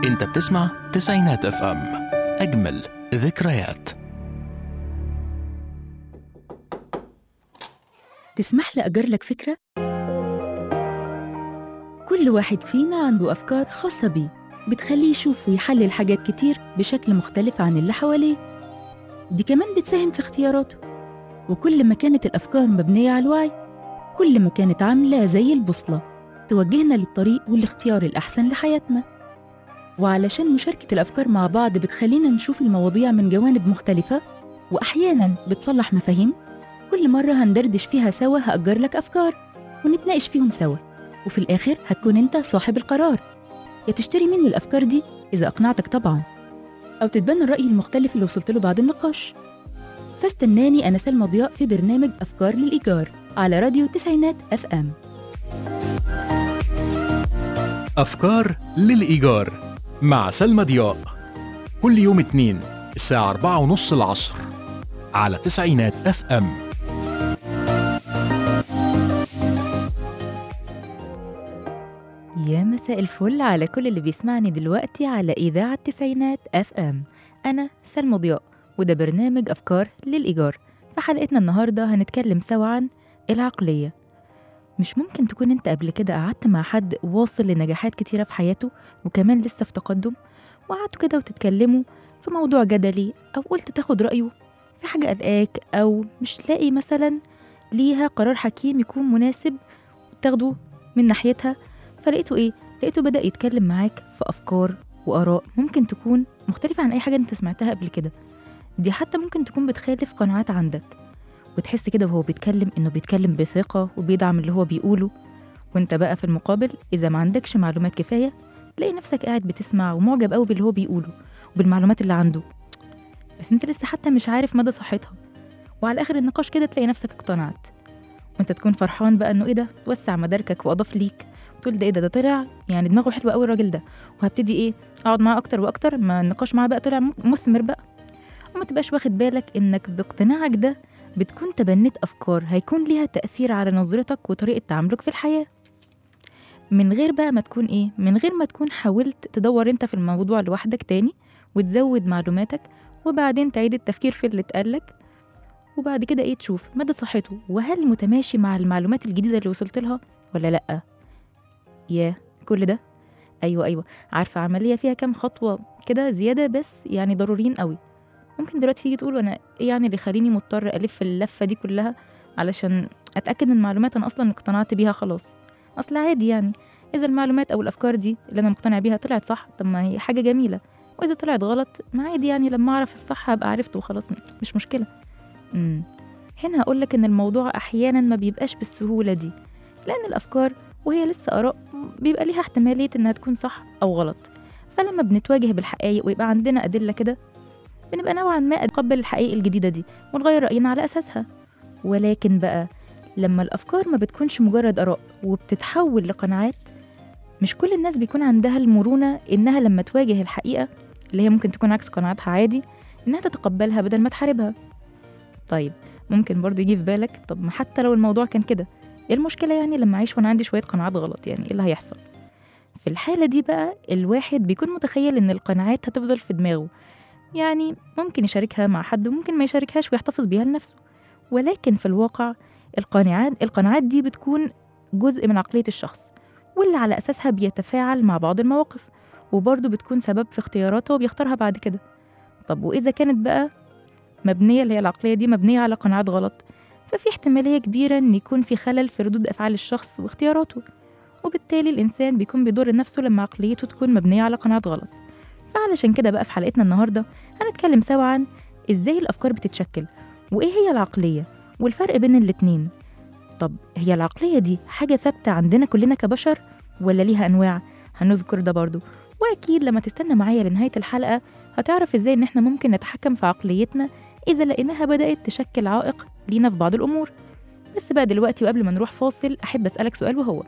انت بتسمع تسعينات اف ام اجمل ذكريات تسمح لي أجر لك فكرة؟ كل واحد فينا عنده أفكار خاصة بيه بتخليه يشوف ويحلل حاجات كتير بشكل مختلف عن اللي حواليه دي كمان بتساهم في اختياراته وكل ما كانت الأفكار مبنية على الوعي كل ما كانت عاملة زي البوصلة توجهنا للطريق والاختيار الأحسن لحياتنا وعلشان مشاركة الأفكار مع بعض بتخلينا نشوف المواضيع من جوانب مختلفة وأحياناً بتصلح مفاهيم كل مرة هندردش فيها سوا هأجر لك أفكار ونتناقش فيهم سوا وفي الآخر هتكون أنت صاحب القرار يا تشتري مني الأفكار دي إذا أقنعتك طبعا أو تتبنى الرأي المختلف اللي وصلت له بعد النقاش فاستناني أنا سلمى ضياء في برنامج أفكار للإيجار على راديو تسعينات أف أم أفكار للإيجار مع سلمى ضياء كل يوم اثنين الساعة أربعة ونص العصر على تسعينات اف ام يا مساء الفل على كل اللي بيسمعني دلوقتي على إذاعة تسعينات أف أم أنا سلمى ضياء وده برنامج أفكار للإيجار في حلقتنا النهاردة هنتكلم سوا عن العقلية مش ممكن تكون انت قبل كده قعدت مع حد واصل لنجاحات كتيرة في حياته وكمان لسه في تقدم وقعدتوا كده وتتكلموا في موضوع جدلي أو قلت تاخد رأيه في حاجة قلقاك أو مش لاقي مثلا ليها قرار حكيم يكون مناسب تاخده من ناحيتها فلقيته ايه لقيته بدأ يتكلم معاك في أفكار وآراء ممكن تكون مختلفة عن أي حاجة أنت سمعتها قبل كده دي حتى ممكن تكون بتخالف قناعات عندك وتحس كده وهو بيتكلم إنه بيتكلم بثقة وبيدعم اللي هو بيقوله وانت بقى في المقابل إذا ما عندكش معلومات كفاية تلاقي نفسك قاعد بتسمع ومعجب قوي باللي هو بيقوله وبالمعلومات اللي عنده بس انت لسه حتى مش عارف مدى صحتها وعلى آخر النقاش كده تلاقي نفسك اقتنعت وانت تكون فرحان بقى انه ايه ده وسع مداركك واضاف ليك تقول ده ايه ده ده طلع يعني دماغه حلوه قوي الراجل ده وهبتدي ايه اقعد معاه اكتر واكتر ما النقاش معاه بقى طلع مثمر بقى وما تبقاش واخد بالك انك باقتناعك ده بتكون تبنيت افكار هيكون ليها تاثير على نظرتك وطريقه تعاملك في الحياه من غير بقى ما تكون ايه من غير ما تكون حاولت تدور انت في الموضوع لوحدك تاني وتزود معلوماتك وبعدين تعيد التفكير في اللي اتقالك وبعد كده ايه تشوف مدى صحته وهل متماشي مع المعلومات الجديدة اللي وصلت لها ولا لأ ياه كل ده أيوة أيوة عارفة عملية فيها كام خطوة كده زيادة بس يعني ضروريين قوي ممكن دلوقتي تيجي تقول أنا إيه يعني اللي يخليني مضطر ألف اللفة دي كلها علشان أتأكد من معلومات أنا أصلا اقتنعت بيها خلاص أصل عادي يعني إذا المعلومات أو الأفكار دي اللي أنا مقتنع بيها طلعت صح طب ما هي حاجة جميلة وإذا طلعت غلط ما عادي يعني لما أعرف الصح هبقى عرفته وخلاص مش مشكلة امم هنا هقولك إن الموضوع أحيانا ما بيبقاش بالسهولة دي لأن الأفكار وهي لسه آراء بيبقى ليها احتمالية إنها تكون صح أو غلط فلما بنتواجه بالحقائق ويبقى عندنا أدلة كده بنبقى نوعا ما نتقبل الحقائق الجديدة دي ونغير رأينا على أساسها ولكن بقى لما الأفكار ما بتكونش مجرد آراء وبتتحول لقناعات مش كل الناس بيكون عندها المرونة إنها لما تواجه الحقيقة اللي هي ممكن تكون عكس قناعاتها عادي إنها تتقبلها بدل ما تحاربها طيب ممكن برضو يجي في بالك طب ما حتى لو الموضوع كان كده ايه المشكلة يعني لما أعيش وأنا عندي شوية قناعات غلط يعني ايه اللي هيحصل في الحالة دي بقى الواحد بيكون متخيل إن القناعات هتفضل في دماغه يعني ممكن يشاركها مع حد وممكن ما يشاركهاش ويحتفظ بيها لنفسه ولكن في الواقع القناعات القناعات دي بتكون جزء من عقلية الشخص واللي على أساسها بيتفاعل مع بعض المواقف وبرضه بتكون سبب في اختياراته وبيختارها بعد كده طب وإذا كانت بقى مبنية اللي هي العقلية دي مبنية على قناعات غلط ففي احتمالية كبيرة إن يكون في خلل في ردود أفعال الشخص واختياراته وبالتالي الإنسان بيكون بيضر نفسه لما عقليته تكون مبنية على قناعات غلط فعلشان كده بقى في حلقتنا النهاردة هنتكلم سوا عن إزاي الأفكار بتتشكل وإيه هي العقلية والفرق بين الاتنين طب هي العقلية دي حاجة ثابتة عندنا كلنا كبشر ولا ليها أنواع هنذكر ده برضو وأكيد لما تستنى معايا لنهاية الحلقة هتعرف إزاي إن إحنا ممكن نتحكم في عقليتنا إذا لقيناها بدأت تشكل عائق لينا في بعض الأمور بس بقى دلوقتي وقبل ما نروح فاصل أحب أسألك سؤال وهو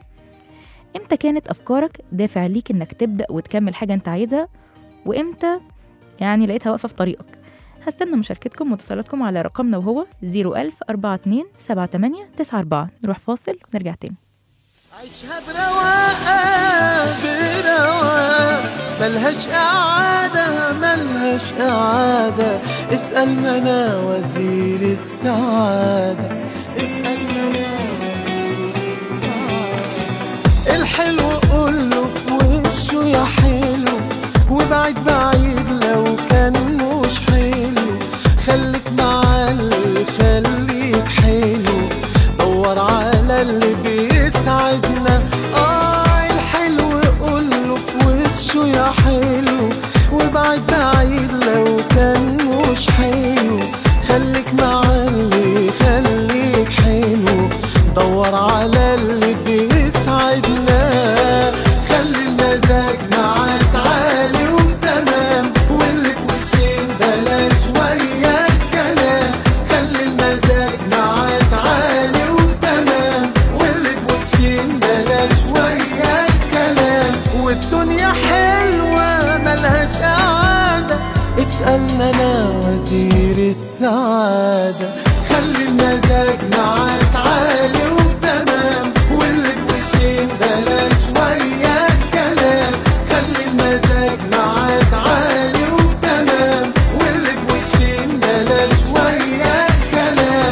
إمتى كانت أفكارك دافع ليك إنك تبدأ وتكمل حاجة أنت عايزها وإمتى يعني لقيتها واقفة في طريقك هستنى مشاركتكم واتصالاتكم على رقمنا وهو 01000 42 78 94 نروح فاصل ونرجع تاني عيشها برواقة برواقة ما ملهاش إعادة ملهاش إعادة اسألنا أنا وزير السعادة اسألنا أنا وزير السعادة الحلو قوله في وشه يا حلو وبعيد بعيد لو كان مش حلو خليك مع اللي يخليك حلو دور على اللي بيسعدنا اه الحلو قوله في وشه يا حلو وبعيد بعيد لو كان مش حلو خليك مع اللي يخليك حلو دور على اللي بيسعدنا خلي المزاج معاك عالي وتمام واللي في وشين بلاش ويا الكلام خلي المزاج معاك عالي وتمام واللي في وشين بلاش ويا الكلام والدنيا حلوة ملهاش قعدة اسألنا أنا وزير السعادة خلي المزاج معاك عالي وتمام واللي في وشين بلاش ويا الكلام خلي المزاج معاك عالي وتمام واللي في وشين بلاش ويا الكلام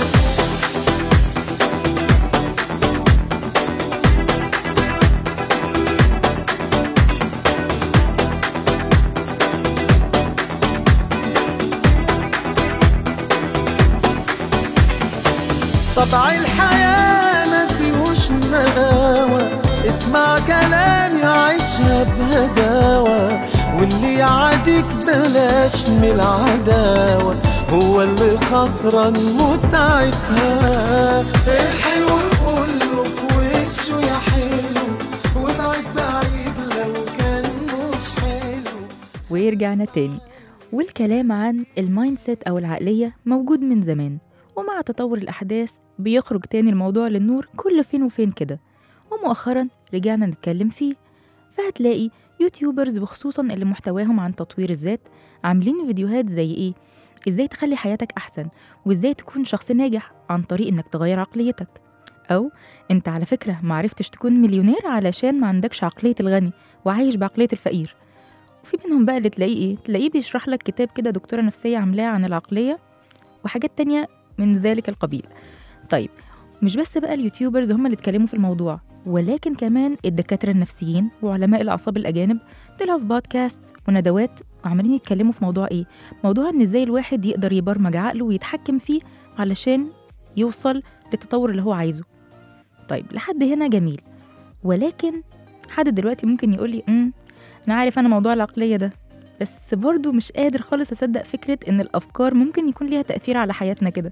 طبع الحياة ما فيهوش نداوة اسمع كلامي عيشها بهداوة واللي يعاديك بلاش من العداوة هو اللي خسران متعتها الحلو كله في وشه يا حلو وبعيد بعيد لو كان مش حلو ورجعنا تاني والكلام عن المايند سيت أو العقلية موجود من زمان ومع تطور الأحداث بيخرج تاني الموضوع للنور كل فين وفين كده ومؤخرا رجعنا نتكلم فيه فهتلاقي يوتيوبرز وخصوصا اللي محتواهم عن تطوير الذات عاملين فيديوهات زي ايه ازاي تخلي حياتك احسن وازاي تكون شخص ناجح عن طريق انك تغير عقليتك او انت على فكرة معرفتش تكون مليونير علشان ما عندكش عقلية الغني وعايش بعقلية الفقير وفي منهم بقى اللي تلاقيه ايه تلاقيه بيشرح لك كتاب كده دكتورة نفسية عاملاه عن العقلية وحاجات تانية من ذلك القبيل طيب مش بس بقى اليوتيوبرز هم اللي اتكلموا في الموضوع ولكن كمان الدكاترة النفسيين وعلماء الأعصاب الأجانب طلعوا في بودكاست وندوات وعمالين يتكلموا في موضوع إيه؟ موضوع إن إزاي الواحد يقدر يبرمج عقله ويتحكم فيه علشان يوصل للتطور اللي هو عايزه طيب لحد هنا جميل ولكن حد دلوقتي ممكن يقول لي امم انا عارف انا موضوع العقليه ده بس برضه مش قادر خالص اصدق فكره ان الافكار ممكن يكون ليها تاثير على حياتنا كده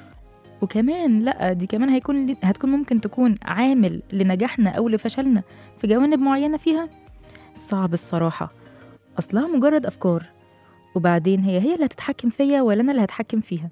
وكمان لا دي كمان هيكون لي- هتكون ممكن تكون عامل لنجاحنا او لفشلنا في جوانب معينه فيها صعب الصراحه اصلها مجرد افكار وبعدين هي هي اللي هتتحكم فيا ولا انا اللي هتحكم فيها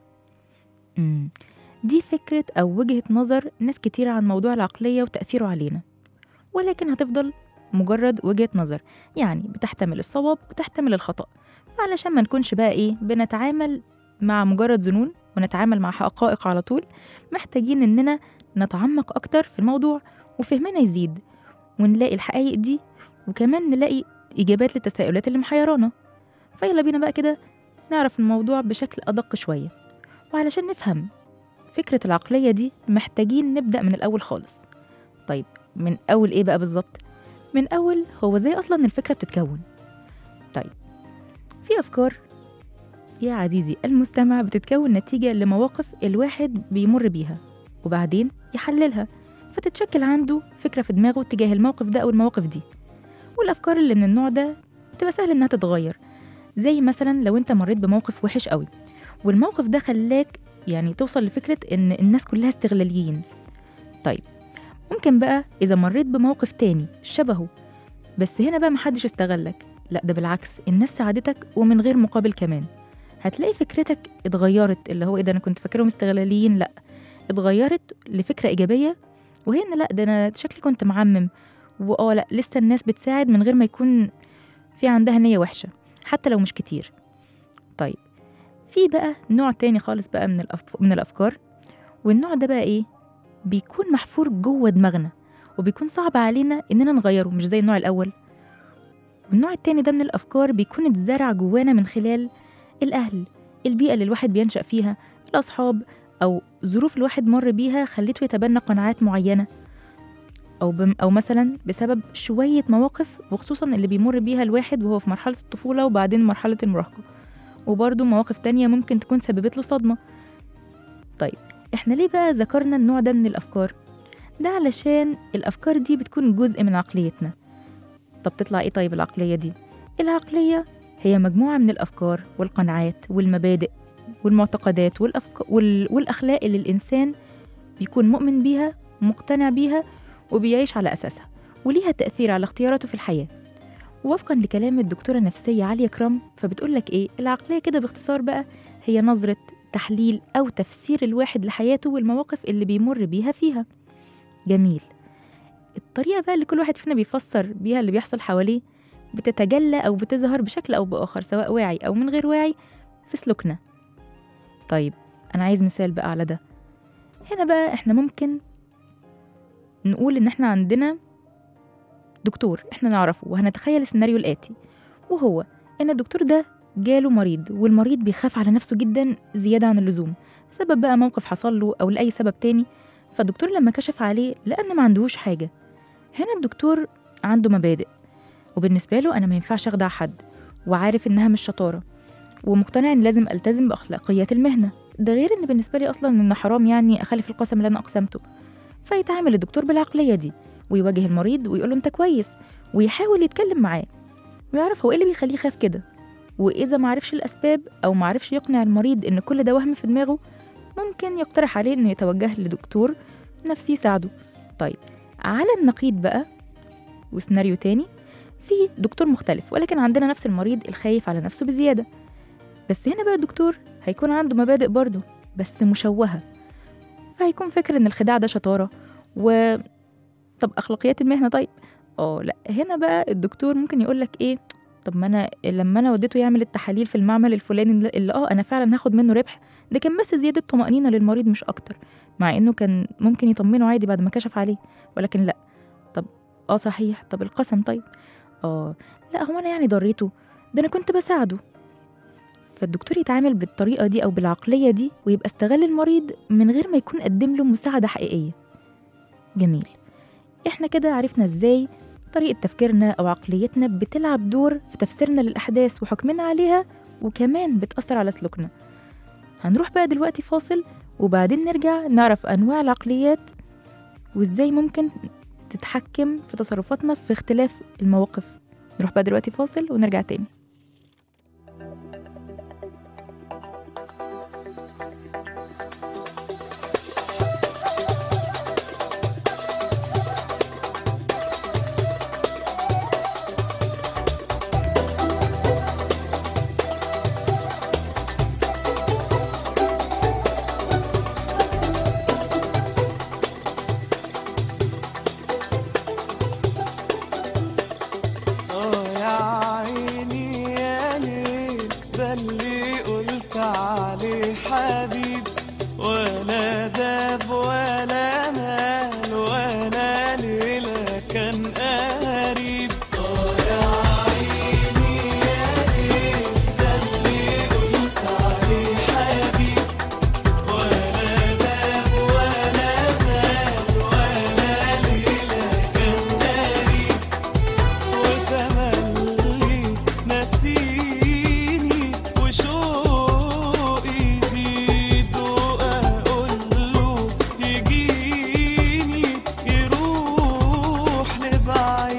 امم دي فكره او وجهه نظر ناس كتير عن موضوع العقليه وتاثيره علينا ولكن هتفضل مجرد وجهة نظر يعني بتحتمل الصواب وتحتمل الخطأ علشان ما نكونش بقى إيه بنتعامل مع مجرد ظنون ونتعامل مع حقائق على طول محتاجين إننا نتعمق أكتر في الموضوع وفهمنا يزيد ونلاقي الحقائق دي وكمان نلاقي إجابات للتساؤلات اللي محيرانا فيلا بينا بقى كده نعرف الموضوع بشكل أدق شوية وعلشان نفهم فكرة العقلية دي محتاجين نبدأ من الأول خالص طيب من أول إيه بقى بالظبط؟ من أول هو زي أصلا الفكرة بتتكون طيب في أفكار يا عزيزي المستمع بتتكون نتيجة لمواقف الواحد بيمر بيها وبعدين يحللها فتتشكل عنده فكرة في دماغه تجاه الموقف ده أو المواقف دي والأفكار اللي من النوع ده بتبقى سهل إنها تتغير زي مثلا لو أنت مريت بموقف وحش قوي والموقف ده خلاك يعني توصل لفكرة إن الناس كلها استغلاليين طيب ممكن بقى إذا مريت بموقف تاني شبهه بس هنا بقى محدش استغلك لا ده بالعكس الناس ساعدتك ومن غير مقابل كمان هتلاقي فكرتك اتغيرت اللي هو ايه ده انا كنت فاكرهم استغلاليين لا اتغيرت لفكرة إيجابية وهي ان لا ده انا شكلي كنت معمم واه لا لسه الناس بتساعد من غير ما يكون في عندها نية وحشة حتى لو مش كتير طيب في بقى نوع تاني خالص بقى من, الأف... من الأفكار والنوع ده بقى ايه بيكون محفور جوه دماغنا وبيكون صعب علينا اننا نغيره مش زي النوع الاول والنوع التاني ده من الأفكار بيكون اتزرع جوانا من خلال الأهل البيئة اللي الواحد بينشأ فيها الأصحاب أو ظروف الواحد مر بيها خلته يتبنى قناعات معينة أو بم أو مثلا بسبب شوية مواقف وخصوصا اللي بيمر بيها الواحد وهو في مرحلة الطفولة وبعدين مرحلة المراهقة وبرضه مواقف تانية ممكن تكون سببت له صدمة طيب احنا ليه بقى ذكرنا النوع ده من الأفكار؟ ده علشان الأفكار دي بتكون جزء من عقليتنا طب تطلع ايه طيب العقلية دي؟ العقلية هي مجموعة من الأفكار والقناعات والمبادئ والمعتقدات والأفك... وال... والأخلاق اللي الإنسان بيكون مؤمن بيها ومقتنع بيها وبيعيش على أساسها وليها تأثير على اختياراته في الحياة ووفقا لكلام الدكتورة النفسية عليا كرام فبتقول لك إيه العقلية كده باختصار بقى هي نظرة تحليل أو تفسير الواحد لحياته والمواقف اللي بيمر بيها فيها جميل الطريقة بقى اللي كل واحد فينا بيفسر بيها اللي بيحصل حواليه بتتجلى أو بتظهر بشكل أو بآخر سواء واعي أو من غير واعي في سلوكنا طيب أنا عايز مثال بقى على ده هنا بقى إحنا ممكن نقول إن إحنا عندنا دكتور إحنا نعرفه وهنتخيل السيناريو الآتي وهو إن الدكتور ده جاله مريض والمريض بيخاف على نفسه جدا زيادة عن اللزوم سبب بقى موقف حصل له أو لأي سبب تاني فالدكتور لما كشف عليه لأن ما عندهوش حاجة هنا الدكتور عنده مبادئ وبالنسبة له أنا ما ينفعش أخدع حد وعارف إنها مش شطارة ومقتنع إن لازم ألتزم بأخلاقيات المهنة ده غير إن بالنسبة لي أصلا إن حرام يعني أخالف القسم اللي أنا أقسمته فيتعامل الدكتور بالعقلية دي ويواجه المريض ويقول له أنت كويس ويحاول يتكلم معاه ويعرف هو إيه اللي بيخليه يخاف كده وإذا معرفش الأسباب أو معرفش يقنع المريض إن كل ده وهم في دماغه ممكن يقترح عليه إنه يتوجه لدكتور نفسي يساعده طيب على النقيض بقى وسيناريو تاني في دكتور مختلف ولكن عندنا نفس المريض الخايف على نفسه بزيادة بس هنا بقى الدكتور هيكون عنده مبادئ برضه بس مشوهة فهيكون فاكر إن الخداع ده شطارة و طب أخلاقيات المهنة طيب اه لا هنا بقى الدكتور ممكن يقول لك ايه طب ما انا لما انا وديته يعمل التحاليل في المعمل الفلاني اللي- اللي اه انا فعلا هاخد منه ربح ده كان بس زياده طمانينه للمريض مش اكتر مع انه كان ممكن يطمنه عادي بعد ما كشف عليه ولكن لا طب اه صحيح طب القسم طيب اه لا هو انا يعني ضريته ده انا كنت بساعده فالدكتور يتعامل بالطريقه دي او بالعقليه دي ويبقى استغل المريض من غير ما يكون قدم له مساعده حقيقيه جميل احنا كده عرفنا ازاي طريقة تفكيرنا أو عقليتنا بتلعب دور في تفسيرنا للأحداث وحكمنا عليها وكمان بتأثر على سلوكنا هنروح بقى دلوقتي فاصل وبعدين نرجع نعرف أنواع العقليات وإزاي ممكن تتحكم في تصرفاتنا في اختلاف المواقف نروح بقى دلوقتي فاصل ونرجع تاني اه يا عيني يا ليل ده اللي قلت عليه حبيب ولا داب ولا مال ولا ليلة كان قريب اه يا عيني يا ليل ده اللي قلت عليه حبيب ولا داب ولا مال ولا ليلة كان قريب وتملي نسيني وشوقي يزيد واقول له يجيني يروح لبعيد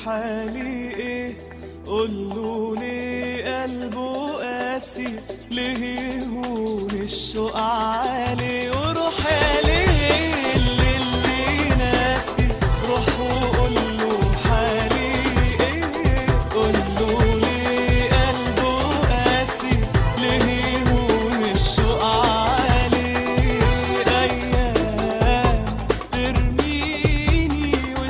حالي ايه قوله ليه قلبه قاسي ليه هون الشوق عالي وروح يا ليل للي ناسي روح وقوله حالي ايه قوله ليه قلبه قاسي ليه هون الشوق عالي ايام ترميني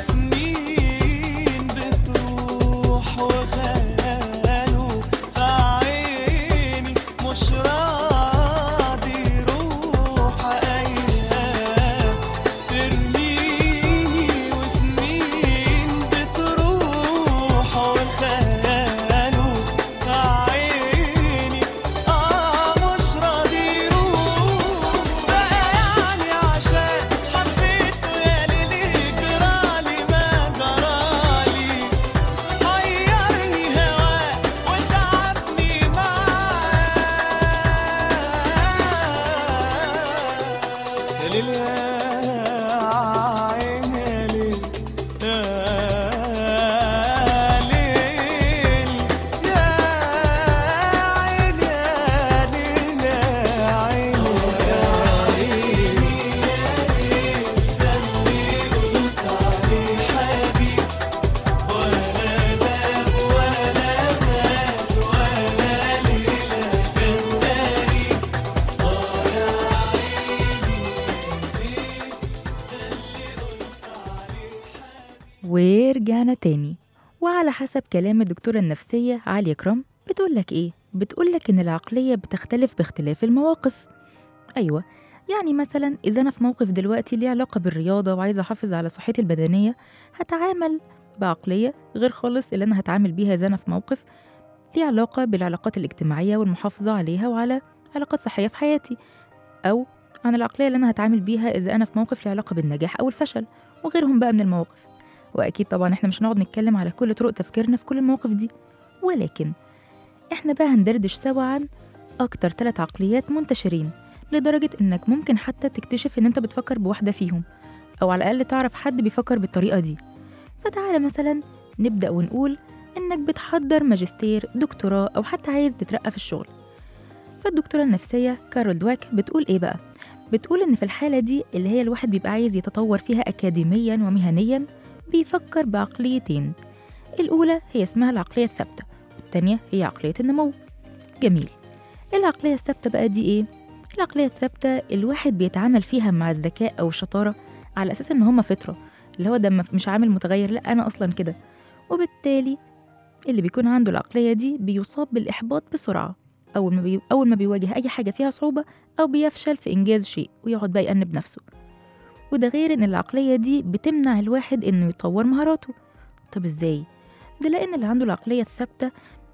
وسنين بتروح وخياله في عيني مش راضي يروح ايام ترميني وسنين بتروح وخياله في عيني اه مش راضي يروح بقى يعني عشان حبيته يا ليلي جرالي ما جرالي حيرني هواه وتعبني معاه يا ليل يا عين يا ليل يا ليل يا عين يا ليل يا عين يا عيني يا ليل ده اللي قلت عليه حبيب ولا باب ولا مال ولا ليلة كان داري اه يا عيني يا ليل ده اللي قلت عليه ورجعنا تاني وعلى حسب كلام الدكتورة النفسية عليا كرام بتقولك إيه؟ بتقولك إن العقلية بتختلف باختلاف المواقف أيوة يعني مثلا إذا أنا في موقف دلوقتي ليه علاقة بالرياضة وعايزة أحافظ على صحتي البدنية هتعامل بعقلية غير خالص اللي أنا هتعامل بيها إذا أنا في موقف ليه علاقة بالعلاقات الاجتماعية والمحافظة عليها وعلى علاقات صحية في حياتي أو عن العقلية اللي أنا هتعامل بيها إذا أنا في موقف ليه علاقة بالنجاح أو الفشل وغيرهم بقى من المواقف وأكيد طبعا إحنا مش هنقعد نتكلم على كل طرق تفكيرنا في كل المواقف دي ولكن إحنا بقى هندردش سوا عن أكتر ثلاث عقليات منتشرين لدرجة إنك ممكن حتى تكتشف إن أنت بتفكر بواحدة فيهم أو على الأقل تعرف حد بيفكر بالطريقة دي فتعالى مثلا نبدأ ونقول إنك بتحضر ماجستير دكتوراه أو حتى عايز تترقى في الشغل فالدكتورة النفسية كارول دواك بتقول إيه بقى؟ بتقول إن في الحالة دي اللي هي الواحد بيبقى عايز يتطور فيها أكاديميا ومهنيا بيفكر بعقليتين الأولى هي اسمها العقلية الثابتة والتانية هي عقلية النمو جميل العقلية الثابتة بقى دي إيه؟ العقلية الثابتة الواحد بيتعامل فيها مع الذكاء أو الشطارة على أساس إن هما فطرة اللي هو ده مف- مش عامل متغير لا أنا أصلا كده وبالتالي اللي بيكون عنده العقلية دي بيصاب بالإحباط بسرعة أول ما, بي... أول ما بيواجه أي حاجة فيها صعوبة أو بيفشل في إنجاز شيء ويقعد بقى يأنب نفسه وده غير إن العقلية دي بتمنع الواحد إنه يطور مهاراته طب إزاي؟ ده لأن اللي عنده العقلية الثابتة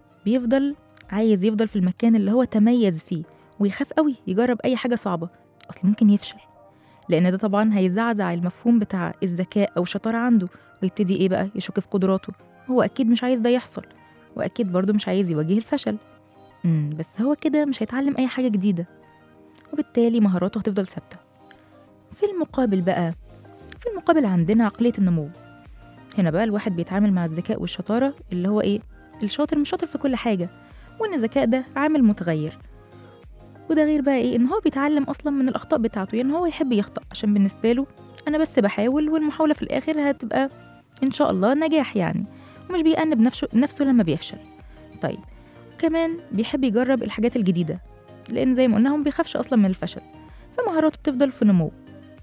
بيفضل عايز يفضل في المكان اللي هو تميز فيه ويخاف قوي يجرب أي حاجة صعبة أصل ممكن يفشل لأن ده طبعا هيزعزع المفهوم بتاع الذكاء أو الشطارة عنده ويبتدي إيه بقى يشك في قدراته هو أكيد مش عايز ده يحصل وأكيد برضه مش عايز يواجه الفشل امم بس هو كده مش هيتعلم أي حاجة جديدة وبالتالي مهاراته هتفضل ثابتة في المقابل بقى في المقابل عندنا عقلية النمو هنا بقى الواحد بيتعامل مع الذكاء والشطارة اللي هو إيه الشاطر مش شاطر في كل حاجة وإن الذكاء ده عامل متغير وده غير بقى إيه إن هو بيتعلم أصلا من الأخطاء بتاعته يعني هو يحب يخطأ عشان بالنسبة له أنا بس بحاول والمحاولة في الآخر هتبقى إن شاء الله نجاح يعني ومش بيأنب نفسه نفسه لما بيفشل طيب كمان بيحب يجرب الحاجات الجديدة لأن زي ما قلنا هو ما بيخافش أصلا من الفشل فمهاراته بتفضل في نمو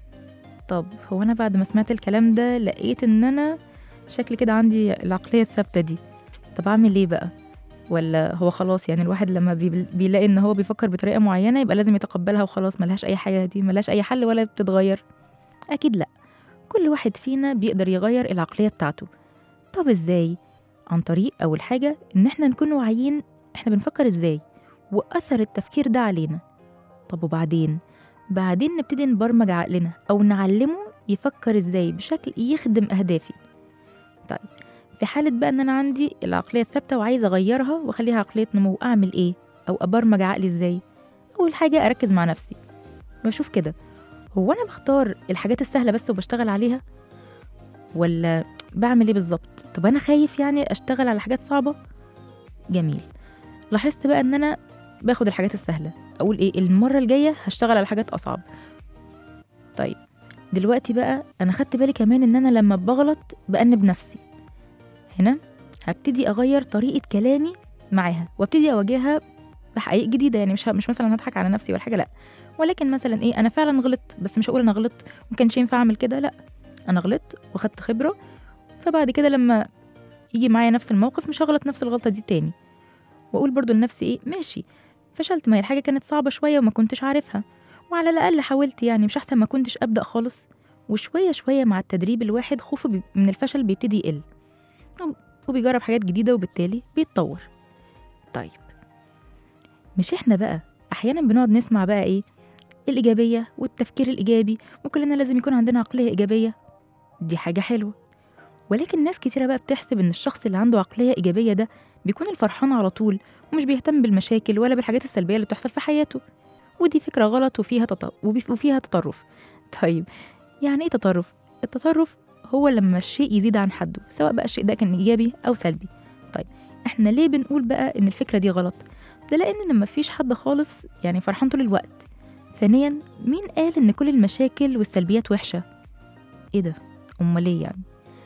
طب هو أنا بعد ما سمعت الكلام ده لقيت إن أنا شكل كده عندي العقلية الثابتة دي طب أعمل إيه بقى؟ ولا هو خلاص يعني الواحد لما بي- بيلاقي إن هو بيفكر بطريقة معينة يبقى لازم يتقبلها وخلاص ملهاش أي حاجة دي ملهاش أي حل ولا بتتغير أكيد لأ كل واحد فينا بيقدر يغير العقلية بتاعته طب إزاي؟ عن طريق أول حاجة إن إحنا نكون واعيين إحنا بنفكر إزاي وأثر التفكير ده علينا طب وبعدين؟ بعدين نبتدي نبرمج عقلنا أو نعلمه يفكر إزاي بشكل يخدم أهدافي طيب في حالة بقى إن أنا عندي العقلية الثابتة وعايزة أغيرها وأخليها عقلية نمو أعمل إيه؟ أو أبرمج عقلي إزاي؟ أول حاجة أركز مع نفسي بشوف كده هو أنا بختار الحاجات السهلة بس وبشتغل عليها؟ ولا بعمل ايه بالظبط طب انا خايف يعني اشتغل على حاجات صعبه جميل لاحظت بقى ان انا باخد الحاجات السهله اقول ايه المره الجايه هشتغل على حاجات اصعب طيب دلوقتي بقى انا خدت بالي كمان ان انا لما بغلط بأنب نفسي هنا هبتدي اغير طريقه كلامي معاها وابتدي اواجهها بحقائق جديده يعني مش ه- مش مثلا هضحك على نفسي ولا حاجه لا ولكن مثلا ايه انا فعلا غلطت بس مش هقول انا غلطت ما كانش ينفع اعمل كده لا انا غلطت واخدت خبره فبعد كده لما يجي معايا نفس الموقف مش هغلط نفس الغلطه دي تاني واقول برضو لنفسي ايه ماشي فشلت ما هي الحاجه كانت صعبه شويه وما كنتش عارفها وعلى الاقل حاولت يعني مش احسن ما كنتش ابدا خالص وشويه شويه مع التدريب الواحد خوفه بي- من الفشل بيبتدي يقل وب- وبيجرب حاجات جديده وبالتالي بيتطور طيب مش احنا بقى احيانا بنقعد نسمع بقى ايه الايجابيه والتفكير الايجابي وكلنا لازم يكون عندنا عقليه ايجابيه دي حاجه حلوه ولكن ناس كتيرة بقى بتحسب إن الشخص اللي عنده عقلية إيجابية ده بيكون الفرحان على طول ومش بيهتم بالمشاكل ولا بالحاجات السلبية اللي بتحصل في حياته ودي فكرة غلط وفيها تط... وبي- وفيها تطرف طيب يعني إيه تطرف؟ التطرف هو لما الشيء يزيد عن حده سواء بقى الشيء ده كان إيجابي أو سلبي طيب إحنا ليه بنقول بقى إن الفكرة دي غلط؟ ده لأن لما فيش حد خالص يعني فرحان طول الوقت ثانيا مين قال إن كل المشاكل والسلبيات وحشة؟ إيه ده؟ أمال ليه يعني؟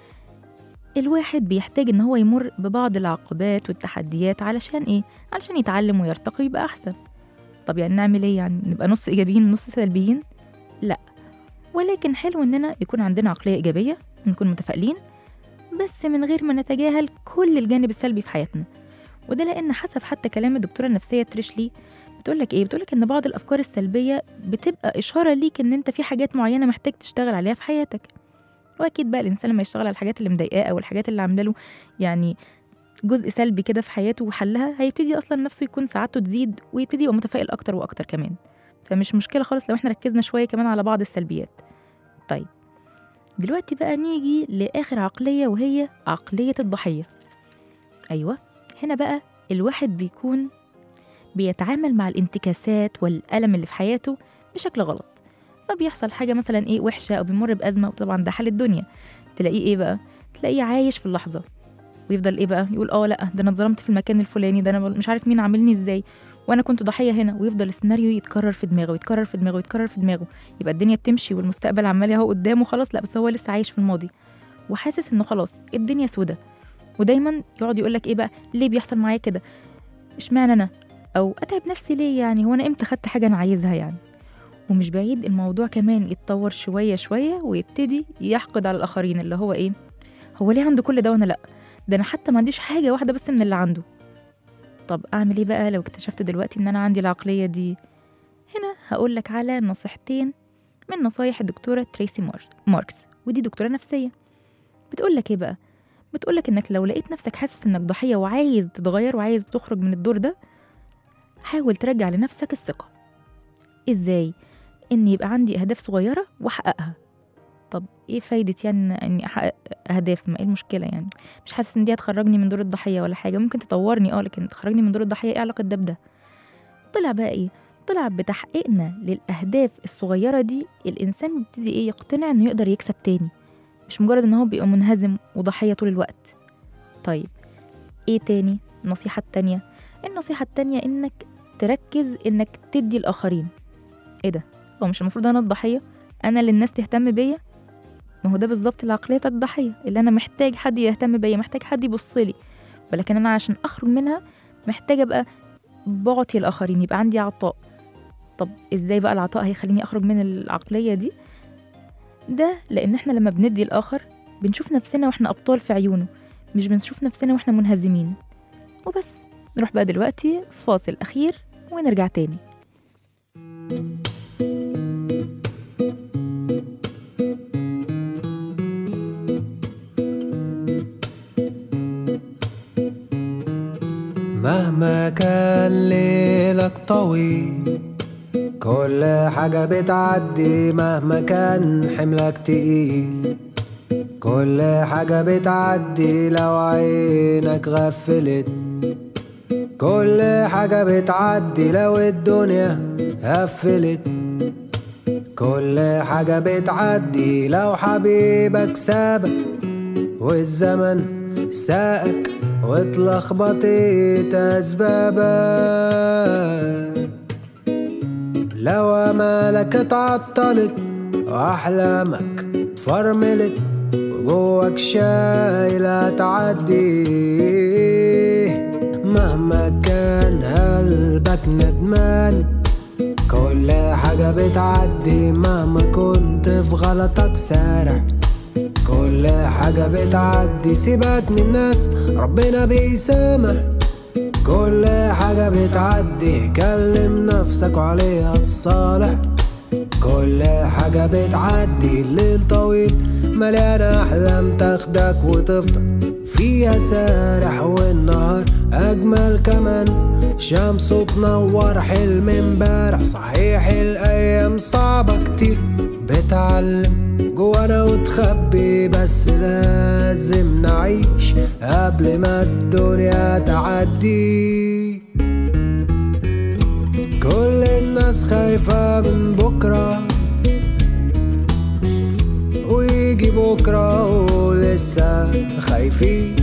الواحد بيحتاج ان هو يمر ببعض العقبات والتحديات علشان ايه علشان يتعلم ويرتقي ويبقى احسن طب يعني نعمل ايه يعني نبقى نص ايجابيين نص سلبيين لا ولكن حلو اننا يكون عندنا عقليه ايجابيه ونكون متفائلين بس من غير ما نتجاهل كل الجانب السلبي في حياتنا وده لان حسب حتى كلام الدكتوره النفسيه تريشلي بتقولك ايه بتقولك ان بعض الافكار السلبيه بتبقى اشاره ليك ان انت في حاجات معينه محتاج تشتغل عليها في حياتك واكيد بقى الانسان لما يشتغل على الحاجات اللي مضايقاه او الحاجات اللي عامله له يعني جزء سلبي كده في حياته وحلها هيبتدي اصلا نفسه يكون سعادته تزيد ويبتدي يبقى متفائل اكتر واكتر كمان فمش مشكله خالص لو احنا ركزنا شويه كمان على بعض السلبيات طيب دلوقتي بقى نيجي لاخر عقليه وهي عقليه الضحيه ايوه هنا بقى الواحد بيكون بيتعامل مع الانتكاسات والالم اللي في حياته بشكل غلط فبيحصل حاجه مثلا ايه وحشه او بيمر بازمه وطبعا ده حال الدنيا تلاقيه ايه بقى تلاقيه عايش في اللحظه ويفضل ايه بقى يقول اه لا ده انا اتظلمت في المكان الفلاني ده انا مش عارف مين عاملني ازاي وانا كنت ضحيه هنا ويفضل السيناريو يتكرر في دماغه يتكرر في دماغه يتكرر في دماغه يبقى الدنيا بتمشي والمستقبل عمال اهو قدامه خلاص لا بس هو لسه عايش في الماضي وحاسس انه خلاص الدنيا سودة ودايما يقعد يقول لك ايه بقى ليه بيحصل معايا كده اشمعنى انا او اتعب نفسي ليه يعني هو انا امتى خدت حاجه انا عايزها يعني ومش بعيد الموضوع كمان يتطور شويه شويه ويبتدي يحقد على الاخرين اللي هو ايه هو ليه عنده كل ده وانا لا ده انا حتى ما عنديش حاجه واحده بس من اللي عنده طب اعمل ايه بقى لو اكتشفت دلوقتي ان انا عندي العقليه دي هنا هقول لك على نصيحتين من نصايح الدكتوره تريسي مار- ماركس ودي دكتوره نفسيه بتقول لك ايه بقى بتقول لك انك لو لقيت نفسك حاسس انك ضحيه وعايز تتغير وعايز تخرج من الدور ده حاول ترجع لنفسك الثقه ازاي ان يبقى عندي اهداف صغيره واحققها طب ايه فايده يعني إن- اني احقق اهداف ما ايه المشكله يعني مش حاسس ان دي هتخرجني من دور الضحيه ولا حاجه ممكن تطورني اه لكن تخرجني من دور الضحيه ايه علاقه ده بده طلع بقى ايه طلع بتحقيقنا للاهداف الصغيره دي الانسان بيبتدي ايه يقتنع انه يقدر يكسب تاني مش مجرد ان هو بيبقى منهزم وضحيه طول الوقت طيب ايه تاني النصيحه التانيه النصيحه التانيه انك تركز انك تدي الاخرين ايه ده هو مش المفروض انا الضحيه انا اللي الناس تهتم بيا ما هو ده بالظبط العقليه بتاعت الضحيه اللي انا محتاج حد يهتم بيا محتاج حد يبص لي ولكن انا عشان اخرج منها محتاجه ابقى بعطي الاخرين يبقى عندي عطاء طب ازاي بقى العطاء هيخليني اخرج من العقليه دي ده لان احنا لما بندي الاخر بنشوف نفسنا واحنا ابطال في عيونه مش بنشوف نفسنا واحنا منهزمين وبس نروح بقى دلوقتي فاصل اخير ونرجع تاني مهما كان ليلك طويل كل حاجة بتعدي مهما كان حملك تقيل كل حاجة بتعدي لو عينك غفلت كل حاجة بتعدي لو الدنيا قفلت كل حاجة بتعدي لو حبيبك سابك والزمن ساقك واتلخبطت أسبابك لو أمالك اتعطلت وأحلامك فرملت وجواك شايلة تعدي مهما كان قلبك ندمان كل حاجة بتعدي مهما كنت في غلطك سارح كل حاجة بتعدي سيبك من الناس ربنا بيسامح كل حاجة بتعدي كلم نفسك وعليها تصالح كل حاجة بتعدي الليل طويل مليانة أحلام تاخدك وتفضل فيها سارح والنهار أجمل كمان شمس تنور حلم امبارح صحيح الأيام صعبة كتير بتعلم جوانا وتخبي بس لازم نعيش قبل ما الدنيا تعدي كل الناس خايفة من بكرة ويجي بكرة ولسه خايفين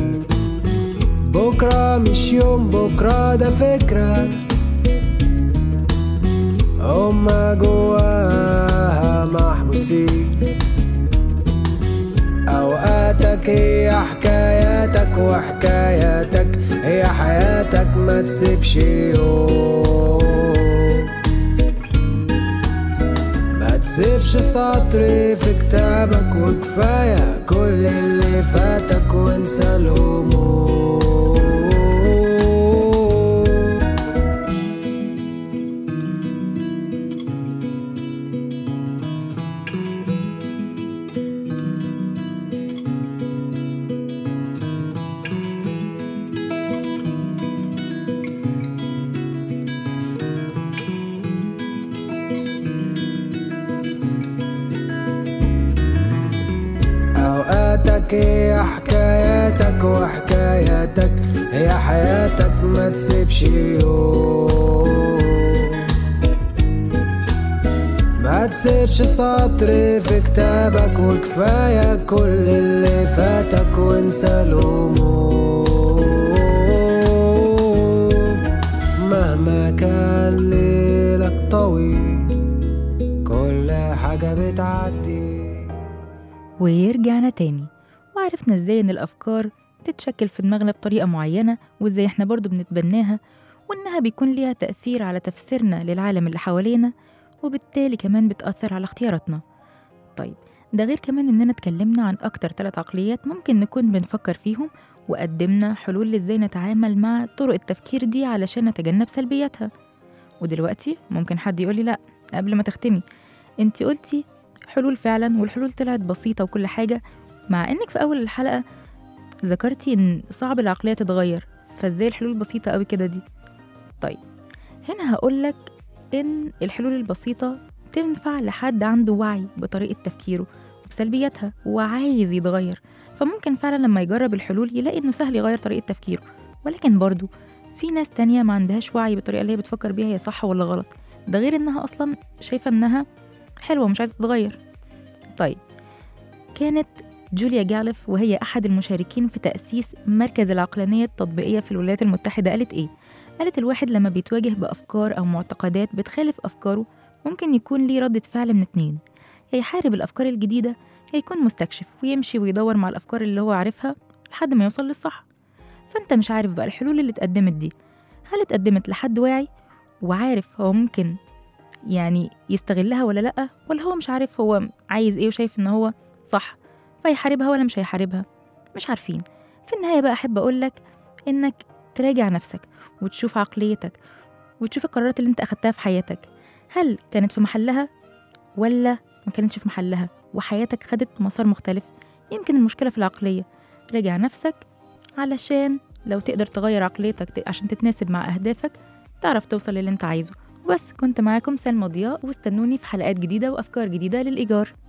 بكرة مش يوم بكرة ده فكرة هما جواها محبوسين أوقاتك هي حكاياتك وحكاياتك هي حياتك ما تسيبش يوم ما تسيبش سطر في كتابك وكفاية كل اللي فاتك وانسى الهموم أوقاتك هي حكاياتك وحكاياتك هي حياتك ما تسيبش يوم ما تسيبش سطر في كتابك وكفاية كل اللي فاتك وانسى الهموم مهما كان ليلك طويل كل حاجة بتعدي ورجعنا تاني وعرفنا ازاي ان الافكار تتشكل في دماغنا بطريقه معينه وازاي احنا برضو بنتبناها وانها بيكون ليها تاثير على تفسيرنا للعالم اللي حوالينا وبالتالي كمان بتاثر على اختياراتنا طيب ده غير كمان اننا اتكلمنا عن اكتر ثلاث عقليات ممكن نكون بنفكر فيهم وقدمنا حلول ازاي نتعامل مع طرق التفكير دي علشان نتجنب سلبياتها ودلوقتي ممكن حد يقولي لا قبل ما تختمي انت قلتي حلول فعلا والحلول طلعت بسيطة وكل حاجة مع انك في اول الحلقة ذكرتي ان صعب العقلية تتغير فازاي الحلول بسيطة قوي كده دي طيب هنا هقولك ان الحلول البسيطة تنفع لحد عنده وعي بطريقة تفكيره وبسلبياتها وعايز يتغير فممكن فعلا لما يجرب الحلول يلاقي انه سهل يغير طريقة تفكيره ولكن برضو في ناس تانية ما عندهاش وعي بالطريقة اللي هي بتفكر بيها هي صح ولا غلط ده غير انها اصلا شايفة انها حلوة مش عايزة تتغير طيب كانت جوليا جالف وهي أحد المشاركين في تأسيس مركز العقلانية التطبيقية في الولايات المتحدة قالت إيه؟ قالت الواحد لما بيتواجه بأفكار أو معتقدات بتخالف أفكاره ممكن يكون ليه ردة فعل من اتنين يا يحارب الأفكار الجديدة يا يكون مستكشف ويمشي ويدور مع الأفكار اللي هو عارفها لحد ما يوصل للصح فأنت مش عارف بقى الحلول اللي اتقدمت دي هل اتقدمت لحد واعي وعارف هو ممكن يعني يستغلها ولا لأ ولا هو مش عارف هو عايز ايه وشايف ان هو صح فيحاربها ولا مش هيحاربها مش عارفين في النهاية بقى أحب أقولك إنك تراجع نفسك وتشوف عقليتك وتشوف القرارات اللي انت أخدتها في حياتك هل كانت في محلها ولا ما كانتش في محلها وحياتك خدت مسار مختلف يمكن المشكلة في العقلية راجع نفسك علشان لو تقدر تغير عقليتك ت- عشان تتناسب مع أهدافك تعرف توصل للي انت عايزه وبس كنت معاكم سلمى ضياء واستنوني في حلقات جديدة وأفكار جديدة للإيجار